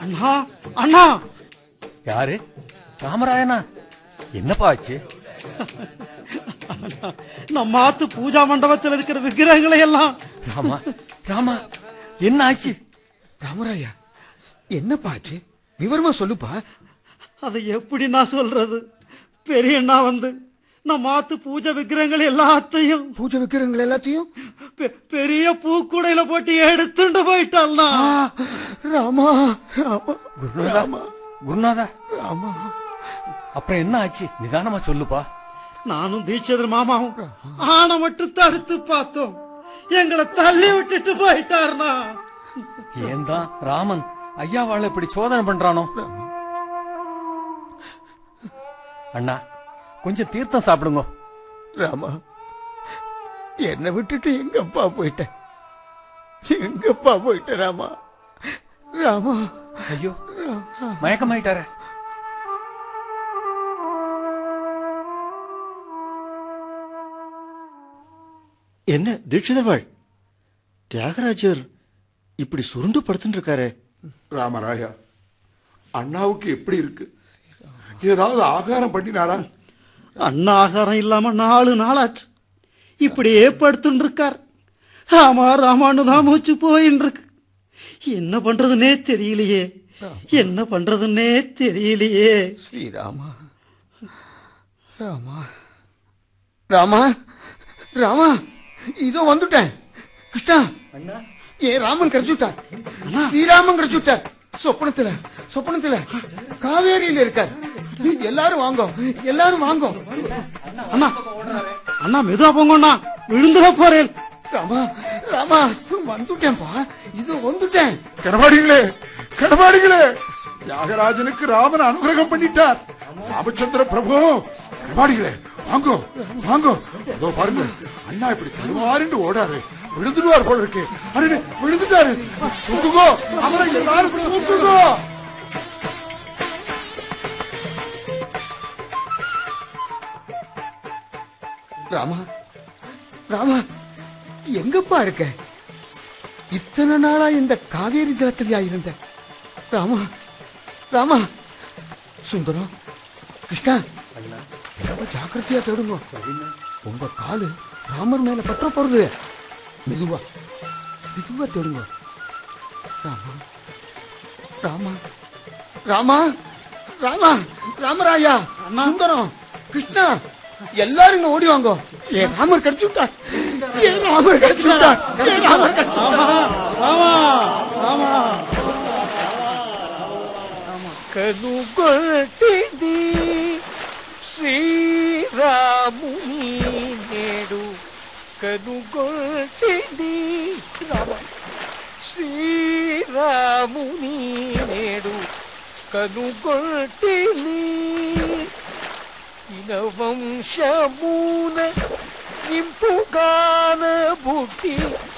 அண்ணா அண்ணா யாரு ராமராயனா என்னப்பா ஆச்சு நம்ம ஆத்து பூஜா மண்டபத்தில் இருக்கிற விக்கிரகங்களை எல்லாம் ராமா ராமா என்ன ஆச்சு ராமராயா என்னப்பா ஆச்சு விவரமா சொல்லுப்பா அதை எப்படி நான் சொல்றது பெரியண்ணா வந்து நம்ம ஆத்து பூஜை விக்கிரகங்கள் எல்லாத்தையும் பூஜை விக்கிரங்கள் எல்லாத்தையும் பெ- பெரிய பூக்கூடையில போட்டு எடுத்துட்டு போயிட்டாள்னா ஆ, ராமா ராமா குருநாதா குருநாதா ராமா அப்புறம் என்ன ஆச்சு நிதானமா சொல்லுப்பா நானும் தீட்சிதர் மாமாவும் ஆனை மட்டும் தடுத்து பார்த்தோம் எங்களை தள்ளி விட்டுட்டு போயிட்டாருனா ஏன் தான் ராமன் ஐயாவால இப்படி சோதனை பண்றானோ அண்ணா கொஞ்சம் தீர்த்தம் சாப்பிடுங்க ராமா என்னை விட்டுட்டு எங்கப்பா போயிட்ட எங்கப்பா போயிட்ட ராமா ராமா ஐயோ மயக்கமாயிட்டாரே என்ன தீட்சிதர்வாள் தியாகராஜர் இப்படி சுருண்டு படுத்துட்டு இருக்காரு ராமராயா அண்ணாவுக்கு எப்படி இருக்கு ஏதாவது ஆகாரம் பண்ணினாரா அண்ணா ஆகாரம் இல்லாம நாலு நாளாச்சு இப்படியே படுத்துட்டு இருக்கார் ராமா ராமான்னு தான் மூச்சு போயின்னு இருக்கு என்ன பண்றதுன்னே தெரியலையே என்ன பண்றதுன்னே தெரியலையே ஸ்ரீராமா ராமா ராமா ராமா இதோ வந்துட்டேன் கிருஷ்ணா ஏன் ராமன் கிடைச்சுட்டார் ஸ்ரீராமன் கிடைச்சுட்டார் சொப்பனத்துல சொப்பனத்துல காவேரியில இருக்கார் எல்லாரும் வாங்கோ எல்லாரும் வாங்கோ அண்ணா அண்ணா மெதுவா போங்கண்ணா விழுந்துட போறேன் ராமா ராமா வந்துட்டேன்பா இதோ வந்துட்டேன் கனவாடிகளே கனவாடிகளே தியாகராஜனுக்கு ராமன் அனுகிரகம் பண்ணிட்டார் ராமச்சந்திர பிரபு கனவாடிகளே வாங்கோ வாங்கோ அதோ பாருங்க அண்ணா இப்படி கருவாருண்டு ஓடாரு விழுந்துடுவார் போல இருக்கு அடடே, விழுந்துட்டாரு தூக்குகோ அவரை எல்லாரும் தூக்குகோ ராமா ராமா எங்கப்பா இருக்க இத்தனை நாளா இந்த காவேரி ஜலத்திலயா இருந்த ராமா ராமா சுந்தரம் கிருஷ்ணா ரொம்ப ஜாக்கிரதையா தேடுங்க உங்க காலு ராமர் மேல பற்ற போறது மெதுவா மெதுவா தேடுங்க ராமா ராமா ராமா ராமா ராமராயா சுந்தரம் கிருஷ்ணா எல்லாரும் இங்க ஓடி வாங்க ஏன் ராமர் கிடைச்சு விட்டார் ஏன் ராமர் கிடைச்சு விட்டார் ஏன் ராமர் கிடைச்சு ராமா ராமா కనుగొట్టిది శ్రీరాముని నేడు కనుగొట్టిది రామ శ్రీరాముని నేడు కనుగొట్టిని ఇనవంశమున ఇంపుగాన బుట్టి